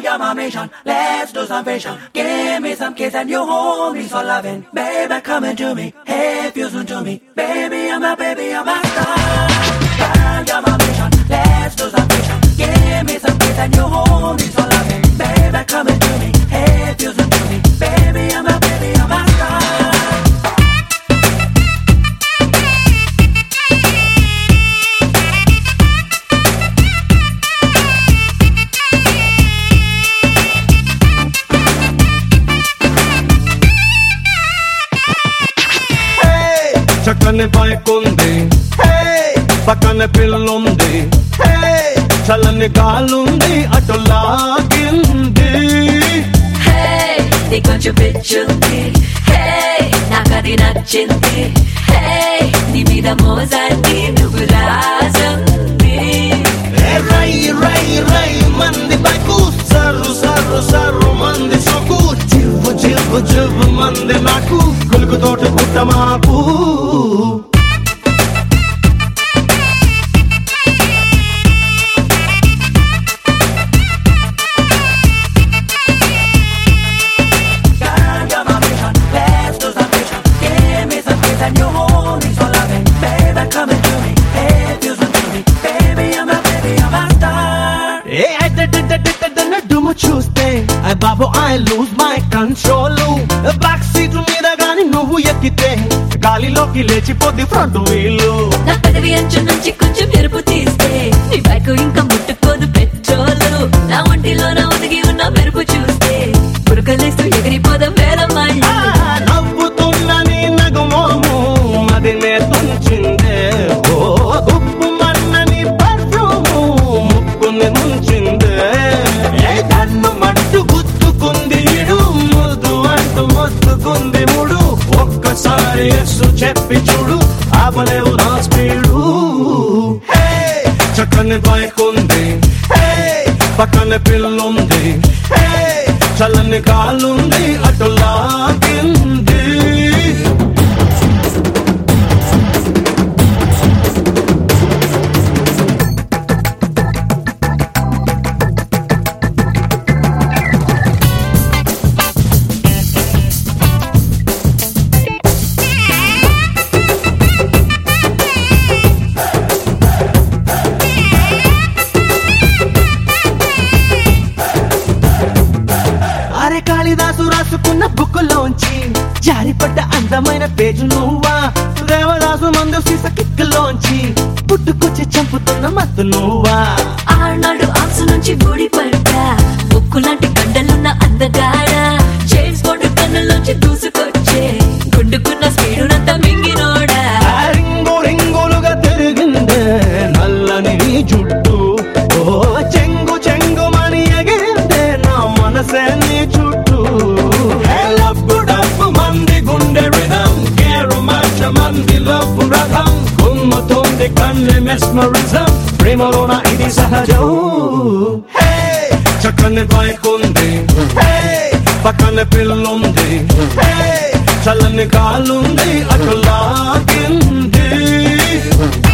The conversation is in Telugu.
Ganja my mission, let's do some vision. Give me some kiss and you hold me so loving. Baby, come into me, hey, fusing to me. Baby, I'm a baby, I'm a star. Ganja my mission, let's do some vision. Give me some kiss and you hold me so loving. Baby, come into me, hey, fusing to me. Baby, I'm a baby, I'm a star. Hey, చక్కని బైక్ ఉంది Hey, పక్కన పిల్లుంది Hey, చల్లని గాలుంది అటు లాగింది హే నీ కొంచెం పిచ్చుంది హే నాకది నచ్చింది హే నీ మీద మోజంది నువ్వు రాజంది ఏ రై రై రై మంది బైకు సర్రు సర్రు సర్రు మంది సొక్కు జివ్వు జివ్వు జివ్వు మంది నాకు కొలుకు తోట పుట్ట మాకు Ganja my mission, let's do some vision. Give me some kiss and you hold me so loving. Baby, come into me, hey, fusing to me. Baby, I'm a baby, I'm a star. ఏ డుము చూస్తే ఐ బాబు I lose my control back seat మీద గాని నువ్వు ఎక్కితే గాలిలోకి లేచిపోద్ది ఫ్రంట్ వీలు నా పెదవి అంచు నుంచి కొంచెం ఎరుపు తీస్తే నీ బైక్ ఇంకా ముట్టుకోదు పెట్రోలు నా ఒంటిలో నా ఒదిగి ఉన్న మెరుపు చూస్తే పురుకలేస్తూ ఎగిరిపోదాం వేల మైళ్ళు నవ్వుతున్న నీ నగుమోము మదినే తుంచిందే ఓ ఉప్పు మన్నని పర్ఫ్యూము ముక్కుని ముంచిందే ఏ కన్ను మట్టు గుర్తుకుంది ఇడు ముద్దు అంటూ మొత్తుకుంది ముడు ఒక్కసారి ఎస్సు చెప్పి చూడు ఆపలేవు నా స్పీడు హే, చక్కని బైక్ ఉంది హే, పక్కన పిల్లుంది హే, చల్లని కాలుంది అటు లాగింది అరే కాళిదాసు రాసుకున్న బుక్కులోంచి జారిపడ్డ అందమైన పేజు నువ్వా దేవదాసు మందు సీస కిక్కులోంచి పుట్టుకొచ్చి చంపుతున్న మత్తు నువ్వా ఆనాడు ఆంసు నుంచి ఊడిపడ్డా ఉక్కు లాంటి గంటలున్న అందగాడ చైన్స్ కొట్టు కన్నులోంచి దూసుకొచ్చే గుండుకున్న స్పీడునంతా మింగినోడా ఆ రింగు రింగులుగా తిరిగిందే నల్లని నీ జుట్టు ఓ చెంగు చెంగు మని ఎగిరిందే నా మనసే నీ చుట్టూ ఏ లబ్బు డబ్బు మంది గుండె రిధం గేరు మార్చ మంది లవ్వు రథం కుమ్ముతుంది కన్ను మెస్మరిజం ప్రేమలోన ఇది సహజం హే చక్కని బైక్ ఉంది హే పక్కన పిల్లుంది హే చల్లని కాలుంది అటు లాగింది